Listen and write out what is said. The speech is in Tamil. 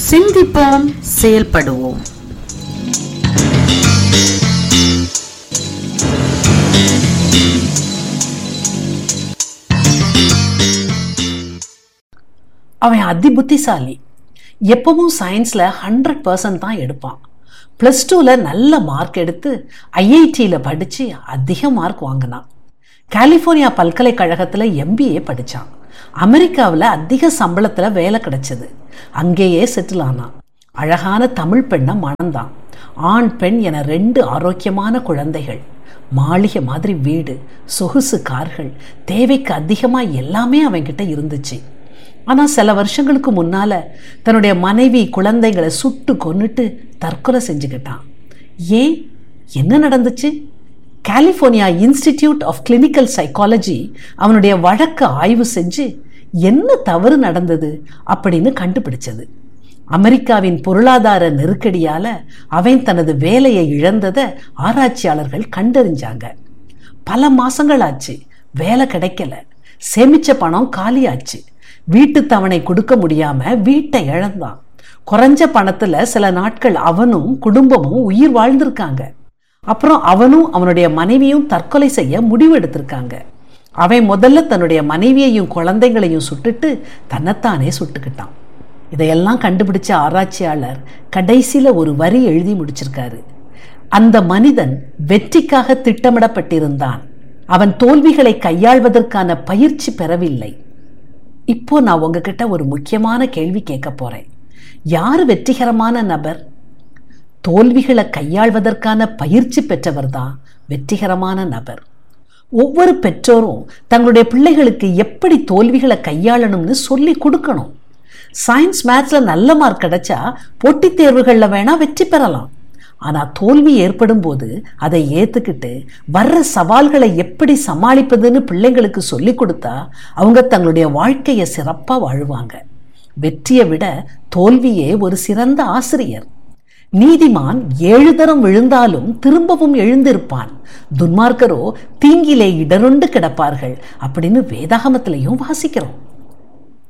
சிந்திப்போம் செயல்படுவோம் அவன் அதி புத்திசாலி எப்பவும் சயின்ஸில் ஹண்ட்ரட் பர்சன்ட் தான் எடுப்பான் ப்ளஸ் டூவில் நல்ல மார்க் எடுத்து ஐஐடியில் படித்து அதிக மார்க் வாங்கினான் கலிஃபோர்னியா பல்கலைக்கழகத்தில் எம்பிஏ படித்தான் அமெரிக்காவில் அதிக சம்பளத்தில் வேலை கிடைச்சது அங்கேயே செட்டில் ஆனான் அழகான தமிழ் பெண்ணை மணந்தான் ஆண் பெண் என ரெண்டு ஆரோக்கியமான குழந்தைகள் மாளிகை மாதிரி வீடு சொகுசு கார்கள் தேவைக்கு அதிகமாக எல்லாமே அவன்கிட்ட இருந்துச்சு ஆனால் சில வருஷங்களுக்கு முன்னால் தன்னுடைய மனைவி குழந்தைகளை சுட்டு கொன்னுட்டு தற்கொலை செஞ்சுக்கிட்டான் ஏன் என்ன நடந்துச்சு California institute of clinical psychology அவனுடைய வழக்கு ஆய்வு செஞ்சு என்ன தவறு நடந்தது அப்படின்னு கண்டுபிடிச்சது அமெரிக்காவின் பொருளாதார நெருக்கடியால் அவன் தனது வேலையை இழந்ததை ஆராய்ச்சியாளர்கள் கண்டறிஞ்சாங்க பல மாசங்கள் ஆச்சு வேலை கிடைக்கல சேமிச்ச பணம் காலியாச்சு வீட்டு தவணை கொடுக்க முடியாம வீட்டை இழந்தான் குறைஞ்ச பணத்துல சில நாட்கள் அவனும் குடும்பமும் உயிர் வாழ்ந்திருக்காங்க அப்புறம் அவனும் அவனுடைய மனைவியும் தற்கொலை செய்ய முடிவெடுத்திருக்காங்க அவன் முதல்ல தன்னுடைய மனைவியையும் குழந்தைகளையும் சுட்டுட்டு தன்னைத்தானே சுட்டுக்கிட்டான் இதையெல்லாம் கண்டுபிடிச்ச ஆராய்ச்சியாளர் கடைசியில ஒரு வரி எழுதி முடிச்சிருக்காரு அந்த மனிதன் வெற்றிக்காக திட்டமிடப்பட்டிருந்தான் அவன் தோல்விகளை கையாள்வதற்கான பயிற்சி பெறவில்லை இப்போ நான் உங்ககிட்ட ஒரு முக்கியமான கேள்வி கேட்க போறேன் யார் வெற்றிகரமான நபர் தோல்விகளை கையாள்வதற்கான பயிற்சி பெற்றவர் தான் வெற்றிகரமான நபர் ஒவ்வொரு பெற்றோரும் தங்களுடைய பிள்ளைகளுக்கு எப்படி தோல்விகளை கையாளணும்னு சொல்லி கொடுக்கணும் சயின்ஸ் மேத்ஸில் நல்ல மார்க் கிடைச்சா போட்டித் தேர்வுகளில் வேணால் வெற்றி பெறலாம் ஆனால் தோல்வி ஏற்படும் போது அதை ஏற்றுக்கிட்டு வர்ற சவால்களை எப்படி சமாளிப்பதுன்னு பிள்ளைங்களுக்கு சொல்லி கொடுத்தா அவங்க தங்களுடைய வாழ்க்கையை சிறப்பாக வாழ்வாங்க வெற்றியை விட தோல்வியே ஒரு சிறந்த ஆசிரியர் நீதிமான் ஏழு தரம் விழுந்தாலும் திரும்பவும் எழுந்திருப்பான் துன்மார்க்கரோ தீங்கிலே இடருண்டு கிடப்பார்கள் அப்படின்னு வேதாகமத்திலையும் வாசிக்கிறோம்